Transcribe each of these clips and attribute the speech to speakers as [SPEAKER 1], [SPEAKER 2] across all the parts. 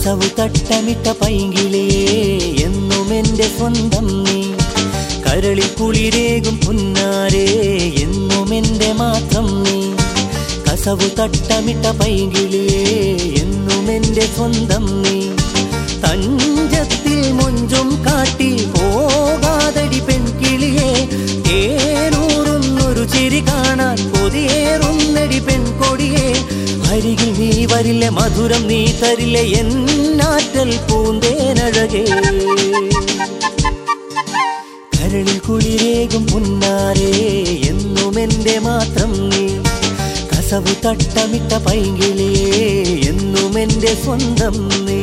[SPEAKER 1] കസവു തട്ടമിട്ട പൈങ്കിളേ എന്നും എന്റെ സ്വന്തം നീ കരളി കുളിരേകും പുന്നാരേ എന്നും എന്റെ മാത്രം നീ കസവു തട്ടമിട്ട പൈങ്കിളേ എന്നും എന്റെ സ്വന്തം നീ തഞ്ചത്തിൽ മൊഞ്ചും കാട്ടി പോകാതടി പെൺകിളിയെ തേനൂറുന്നൊരു ചിരി കാണാൻ കൊതിയേറുന്നടി പെൺകൊടിയെ അരികിൽ നീ വരില്ല മധുരം നീ തരില്ല എന്നാറ്റൽ പൂന്തേനഴകേ കരളിൽ കുളിരേകും പുന്നാരേ എന്നും എന്റെ മാത്രം നീ കസവു തട്ടമിട്ട പൈങ്കിളേ എന്നും എന്റെ സ്വന്തം നീ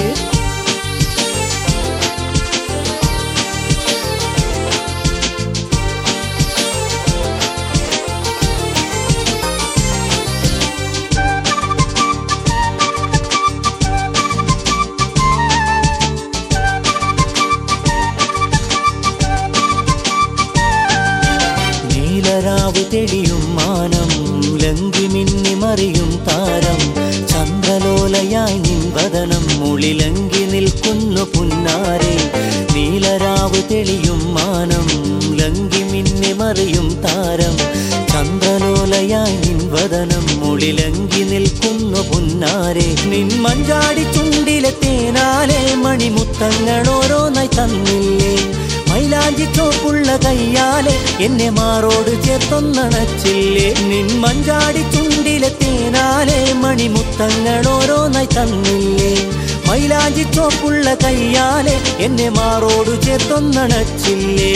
[SPEAKER 1] നീലരാവ് തെളിയും മാനം ലങ്കി മിന്നി മറിയും താരം ചന്ദ്രലോലയായി നിൻവദനം മുളിലങ്കി നിൽക്കുന്നു പുന്നാരെ നീലരാവ് തെളിയും മാനം ലങ്കി മിന്നി മറിയും താരം ചന്ദ്രലോലയായി നിൻവദനം മുളിലങ്കി നിൽക്കുന്നു പുന്നാരെ നിൻ മഞ്ചാടി ചുണ്ടിലെ തേനാലെ മണിമുത്തങ്ങൾ ഓരോന്നായി തന്നില്ലേ മൈലാഞ്ചി ചോപ്പുള്ള കയ്യാലെ എന്നെ മാറോട് ചേർത്തൊന്നണച്ചില്ലേ നിൻ മഞ്ചാടി ചുണ്ടിലെ തേനാലെ മണിമുത്തങ്ങൾ ഓരോന്നായി തന്നില്ലേ മൈലാഞ്ചി ചോപ്പുള്ള കയ്യാലെ എന്നെ മാറോട് ചേർത്തൊന്നണച്ചില്ലേ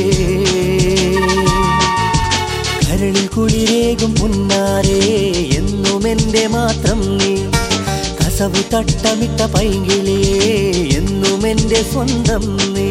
[SPEAKER 1] കരളിൽ കുളിരേകും പുന്നാരേ എന്നും എന്റെ മാത്രം നീ കസവു തട്ടമിട്ട പൈങ്കിളേ എന്നും എന്റെ സ്വന്തം നീ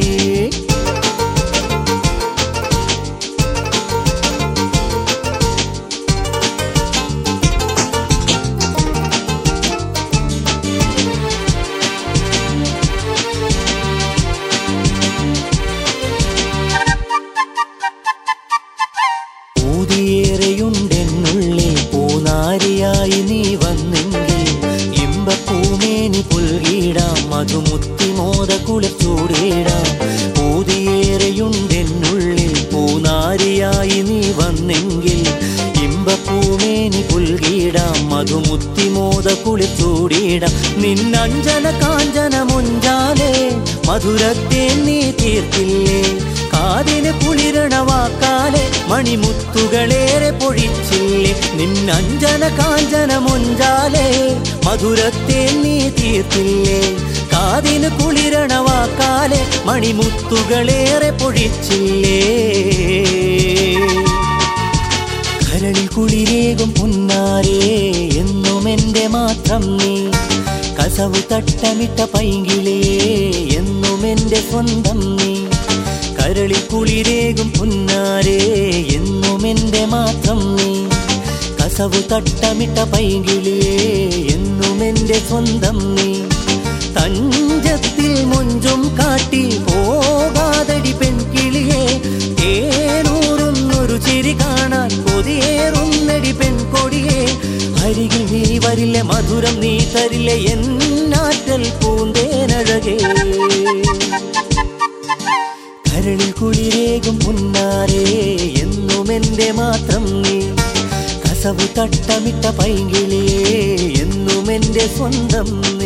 [SPEAKER 1] ഊതിയേറെയുണ്ടെന്നുള്ളിൽ പൂനാരിയായി നീ വന്നെങ്കിൽ ഇമ്പപ്പൂമേനി പുൽകിടാം മധുമുത്തി മോദ കുളിച്ചൂടിടാം ഊതിയേറെയുണ്ടെന്നുള്ളിൽ പൂനാരിയായി നീ വന്നെങ്കിൽ ഇമ്പപ്പൂമേനി പുൽകിടാം മധുമുത്തി മോദ കുളിച്ചൂടിടാം നിന്നഞ്ജന കാഞ്ചന മുഞ്ചാലേ മധുരത്തെ നീ തീർത്തില്ലേ കാതിന് കുളിരണ വാക്കാലെ മണിമുത്തുകളേറെ പൊഴിച്ചില്ലേ നിന്നഞ്ജന കാഞ്ചന മുഞ്ചാലേ മധുരത്തെ നീ തീർത്തില്ലേ കാതിന് കുളിരണ വാക്കാലെ മണിമുത്തുകളേറെ പൊഴിച്ചില്ലേ കരളിൽ കുളിരേകും പുന്നാരേ എന്നും എന്റെ മാത്രം നീ കസവു തട്ടമിട്ട പൈങ്കിളേ എന്നും എന്റെ സ്വന്തം നീ കരളിൽ കുളിരേകും പുന്നാരേ എന്നും എന്റെ മാത്രം നീ കസവു തട്ടമിട്ട പൈങ്കിളേ എന്നും എന്റെ സ്വന്തം നീ തഞ്ചത്തിൽ മൊഞ്ചും കാട്ടി പോകാതടി പെൺകിളിയെ തേനൂറുന്നൊരു ചിരി കാണാൻ കൊതിയേറുന്നടി പെൺകൊടിയെ അരികിൽ നീ വരില്ല മധുരം നീ തരില്ല എന്നാറ്റൽ പൂന്തേനഴകേ കരളിൽ കുളിരേകും പുന്നാരേ എന്നും എന്റെ മാത്രം നീ കസവു തട്ടമിട്ട പൈങ്കിളേ എന്നും എന്റെ സ്വന്തം